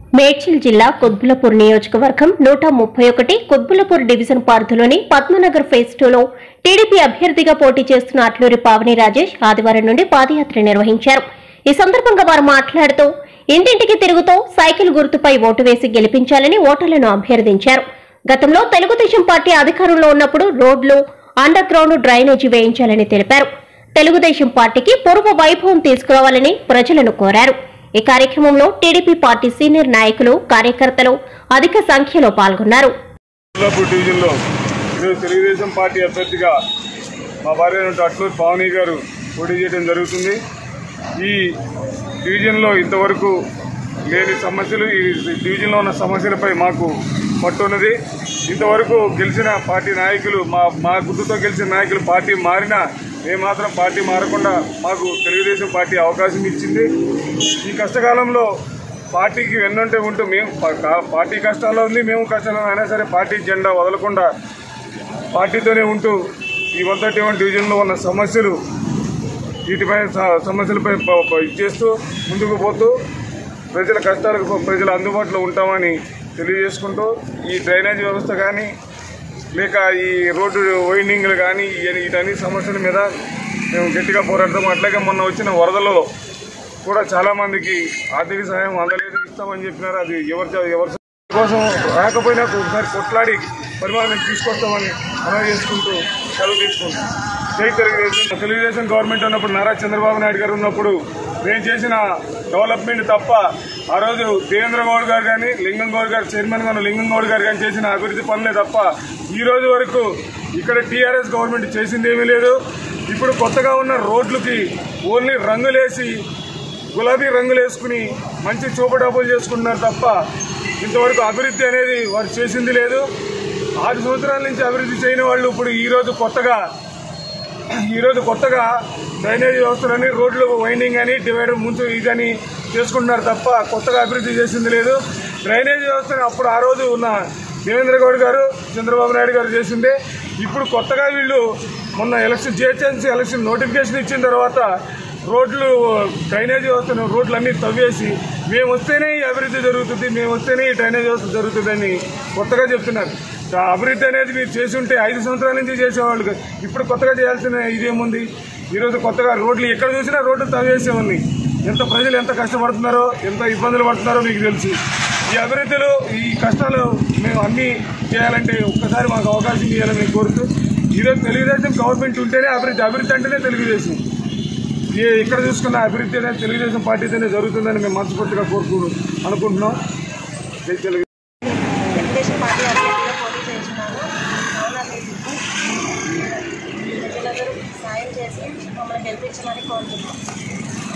మేడ్చల్ జిల్లా కుత్బులపూర్ నియోజకవర్గం నూట ముప్పై ఒకటి కుత్బులపూర్ డివిజన్ పరిధిలోని పద్మనగర్ ఫేజ్ టూలో టీడీపీ అభ్యర్థిగా పోటీ చేస్తున్న అట్లూరి పావని రాజేష్ ఆదివారం నుండి పాదయాత్ర నిర్వహించారు ఈ సందర్భంగా వారు మాట్లాడుతూ ఇంటింటికి తిరుగుతూ సైకిల్ గుర్తుపై ఓటు వేసి గెలిపించాలని ఓటర్లను అభ్యర్థించారు గతంలో తెలుగుదేశం పార్టీ అధికారంలో ఉన్నప్పుడు రోడ్లు అండర్ గ్రౌండ్ డ్రైనేజీ వేయించాలని తెలిపారు తెలుగుదేశం పార్టీకి పూర్వ వైభవం తీసుకురావాలని ప్రజలను కోరారు ఈ కార్యక్రమంలో టీడీపీ పార్టీ సీనియర్ నాయకులు కార్యకర్తలు అధిక సంఖ్యలో పాల్గొన్నారు కొల్లాపూర్ డివిజన్లో ఈరోజు తెలుగుదేశం పార్టీ అభ్యర్థిగా మా భార్య అయినటువంటి అట్లూరి పావని గారు పోటీ చేయడం జరుగుతుంది ఈ డివిజన్లో ఇంతవరకు లేని సమస్యలు ఈ డివిజన్లో ఉన్న సమస్యలపై మాకు పట్టు ఉన్నది ఇంతవరకు గెలిచిన పార్టీ నాయకులు మా మా గుర్తుతో గెలిచిన నాయకులు పార్టీ మారినా మేము మాత్రం పార్టీ మారకుండా మాకు తెలుగుదేశం పార్టీ అవకాశం ఇచ్చింది ఈ కష్టకాలంలో పార్టీకి వెన్నంటే ఉంటూ మేము పా- కా- పార్టీ కష్టాల్లో ఉంది మేము కష్టాల్లో అయినా సరే పార్టీ జెండా వదలకుండా పార్టీతోనే ఉంటూ ఈ వన్ థర్టీ వన్ డివిజన్లో ఉన్న సమస్యలు వీటిపై స- సమస్యలపై ప- ప- ఇది చేస్తూ ముందుకు పోతూ ప్రజల కష్టాలకు ప్రజల అందుబాటులో ఉంటామని తెలియజేసుకుంటూ ఈ డ్రైనేజ్ వ్యవస్థ కానీ లేక ఈ రోడ్డు వైండింగ్లు కానీ ఈ- వీటన్ని సమస్యల మీద మేము గట్టిగా పోరాడతాము అట్లాగే మొన్న వచ్చిన వరదలలో కూడా చాలా మందికి ఆర్థిక సహాయం అందలేదు ఇస్తామని చెప్పినారు అది ఎవరి చ- ఎవరి కోసం రాకపోయినా ఒకసారి కొట్లాడి పరిమాణం తీసుకొస్తామని మనవి చేసుకుంటూ సెలవు తీసుకుంటాం జై తెలుగుదేశం తెలుగుదేశం గవర్నమెంట్ ఉన్నప్పుడు నారా చంద్రబాబు నాయుడు గారు ఉన్నప్పుడు మేము చేసిన డెవలప్మెంట్ తప్ప ఆ రోజు దేవేంద్ర గౌడ్ గారు కానీ లింగం గౌడ్ గారు చైర్మన్ గారు లింగం గౌడ్ గారు కానీ చేసిన అభివృద్ధి పనులే తప్ప ఈ రోజు వరకు ఇక్కడ టీఆర్ఎస్ గవర్నమెంట్ చేసింది ఏమీ లేదు ఇప్పుడు కొత్తగా ఉన్న రోడ్లకి ఓన్లీ రంగులేసి గులాబీ రంగులు వేసుకుని మంచి చూపడబ్బులు చేసుకుంటున్నారు తప్ప ఇంతవరకు అభివృద్ధి అనేది వారు చేసింది లేదు ఆరు సంవత్సరాల నుంచి అభివృద్ధి చేయని వాళ్ళు ఇప్పుడు ఈ రోజు కొత్తగా ఈ రోజు కొత్తగా డ్రైనేజ్ వ్యవస్థలని రోడ్లు వైండింగ్ అని డివైడర్ ముందు ఇదని చేసుకుంటున్నారు తప్ప కొత్తగా అభివృద్ధి చేసింది లేదు డ్రైనేజ్ వ్యవస్థని అప్పుడు ఆ రోజు ఉన్న దేవేంద్ర గౌడ్ గారు చంద్రబాబు నాయుడు గారు చేసిందే ఇప్పుడు కొత్తగా వీళ్ళు మొన్న ఎలక్షన్ జిహెచ్ఎంసీ ఎలక్షన్ నోటిఫికేషన్ ఇచ్చిన తర్వాత రోడ్లు డ్రైనేజ్ వ్యవస్థను రోడ్లన్నీ తవ్వేసి మేము వస్తేనే ఈ అభివృద్ధి జరుగుతుంది మేము వస్తేనే ఈ డ్రైనేజ్ వ్యవస్థ జరుగుతుందని కొత్తగా చెప్తున్నారు ఆ అభివృద్ధి అనేది మీరు చేసి ఉంటే ఐదు సంవత్సరాల నుంచి చేసేవాళ్ళు కాదు. ఇప్పుడు కొత్తగా చేయాల్సిన ఇదేముంది ఈరోజు కొత్తగా రోడ్లు ఎక్కడ చూసినా రోడ్లు తవ్వేసే ఉన్నాయి ఎంత ప్రజలు ఎంత కష్టపడుతున్నారో ఎంత ఇబ్బందులు పడుతున్నారో మీకు తెలుసు ఈ అభివృద్ధిలో ఈ కష్టాలు మేము అన్నీ చేయాలంటే ఒక్కసారి మాకు అవకాశం ఇవ్వాలని నేను కోరుతూ ఈరోజు తెలుగుదేశం గవర్నమెంట్ ఉంటేనే అభివృద్ధి అభివృద్ధి అంటేనే తెలుగుదేశం ఏ ఇక్కడ చూసుకున్న అభివృద్ధి అనేది తెలుగుదేశం పార్టీతోనే జరుగుతుందని మేము మనస్ఫూర్తిగా కోరుకు అనుకుంటున్నాం జై తెలుగు తెలుగుదేశం పార్టీ అభ్యర్థిగా పోటీ చేస్తున్నాను అవునా ప్రజలందరూ సాయం చేసి మమ్మల్ని గెలిపించమని కోరుతున్నాం